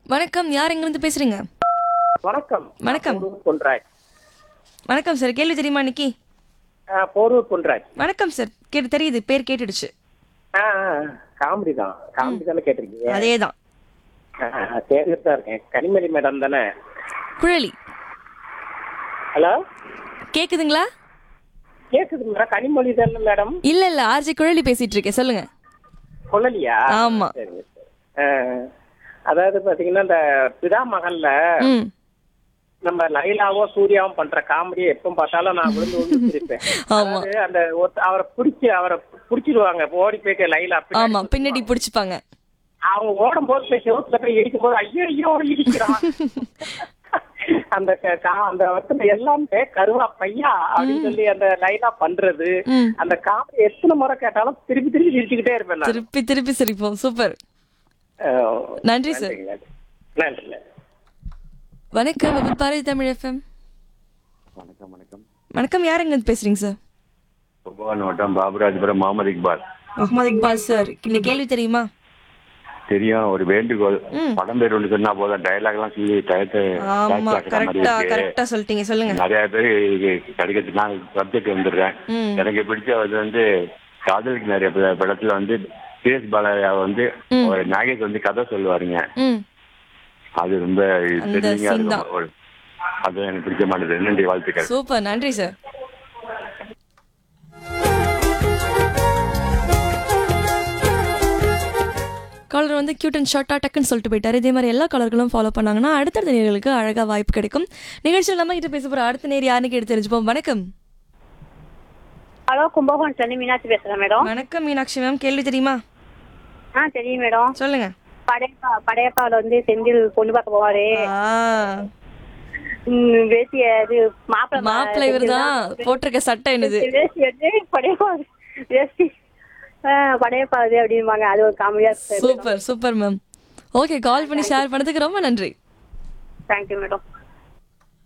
வணக்கம் யார் எங்கிருந்து பேசுறீங்க வணக்கம் வணக்கம். போரூர் பொன்ராஜ் வணக்கம் சார் கேள்வி தெரியுமா இன்னைக்கு ஆ, போரூர் பொன்ராஜ் வணக்கம் சார் கேட்டு தெரியுது பேர் கேட்டுடுச்சு ஆ காமெடி தான் காமெடி தானே கேட்டிருக்கீங்க அதே தான் தேர்தல் தான் இருக்கேன் கனிமொழி மேடம் தானே குழலி ஹலோ கேக்குதுங்களா கேக்குது மேடம் கனிமொழி தானே மேடம் இல்ல இல்ல ஆர்ஜி குழலி பேசிட்டு இருக்கேன் சொல்லுங்க சொல்லலையா ஆமா. சரிங்க சரி. ஆ, அதாவது பாத்தீங்கன்னா இந்த பிதா மகன்ல ம் நம்ம லைலாவோ சூர்யாவும் பண்ற காமெடியை எப்ப பார்த்தாலும் நான் விழுந்து விழுந்து சிரிப்பேன் ஆமா. அதாவது அந்த ஒருத்த- அவரை பிடிச்சி அவரை பிடிச்சிருவாங்க ஓடி போயிட்டு லைலா பின்னாடி ஆமா பின்னாடி பிடிச்சிப்பாங்க அவங்க ஓடும் போது போய் செவத்துல போய் இடிக்கும் போது ஐயோ ஐயோ இடிக்கிறான் அந்த க- கா- அந்த இடத்துல எல்லாமே கருவா பையா அப்படின்னு சொல்லி அந்த லைனா பண்றது ம். அந்த காமெடி எத்தனை முறை கேட்டாலும் திருப்பி திருப்பி சிரிச்சுக்கிட்டே இருப்பேன் நான் திருப்பி திருப்பி சிரிப்போம் சூப்பர் அஹ், நன்றி சார் நன்றிங்க, நன்றி. நன்றி நன்றி. வணக்கம் விபத் பாரதி தமிழ் எஃப்எம் வணக்கம் வணக்கம் வணக்கம் யார் எங்கிருந்து பேசுறீங்க சார் கும்பகோணம் வட்டம் பாபுராஜபுரம் முகமது இக்பால் முகமது இக்பால் சார் இந்த கேள்வி தெரியுமா தெரியும் ஒரு வேண்டுகோள் ம். படம் பேர் ஒன்று சொன்னா போதும் டயலாக் எல்லாம் சொல்லி டயத்தை ஆமா tax ஆக்குற மாதிரி கரெக்டா இருக்கு. கரெக்டா சொல்லிட்டீங்க சொல்லுங்க நிறைய பேர் கிடைக்கிறது நான் சப்ஜெக்ட் வந்துடுறேன் ம். எனக்கு பிடிச்ச அது வந்து காதலுக்கு நிறைய ப- படத்துல வந்து சிஎஸ் பாலையா வந்து ஒரு நாயகி வந்து கதை சொல்லுவாருங்க ம் அது ரொம்ப அந்த தெரிஞ்சுங்க scene தான். அது எனக்கு பிடிச்சமானது நன்றி வாழ்த்துக்கள் சூப்பர் நன்றி சார் காலர் வந்து கியூட் அண்ட் ஷார்ட்டா டக்குன்னு சொல்லிட்டு போயிட்டாரு இதே மாதிரி எல்லா கலர்களும் ஃபாலோ பண்ணாங்கன்னா அடுத்தடுத்த நேர்களுக்கு அழகா வாய்ப்பு கிடைக்கும் நிகழ்ச்சியில் நம்ம கிட்ட பேச போற அடுத்த நேர் யாருன்னு கேட்டு தெரிஞ்சுப்போம் வணக்கம் ஹலோ கும்பகோணம் சென்னை மீனாட்சி பேசுறேன் மேடம் வணக்கம் மீனாட்சி மேம் கேள்வி தெரியுமா ஆ தெரியும் மேடம் சொல்லுங்க படையப்பா படையப்பாவில் வந்து செந்தில் பொண்ணு பார்க்க போவாரு ஆ, ம், வேஷ்டிய இது மாப்பிள்ளை மாப்பிள்ளை இவர்தான் போட்டிருக்க சட்டை என்னது வேஷ்டி வந்து படையப்பா வேஷ்டி ஆ, படையப்பா இது அப்படிம்பாங்க அது ஒரு காமெடியா இருக்கு super super ma'am okay call பண்ணி ஷேர் பண்ணதுக்கு ரொம்ப நன்றி தேங்க்யூ மேடம்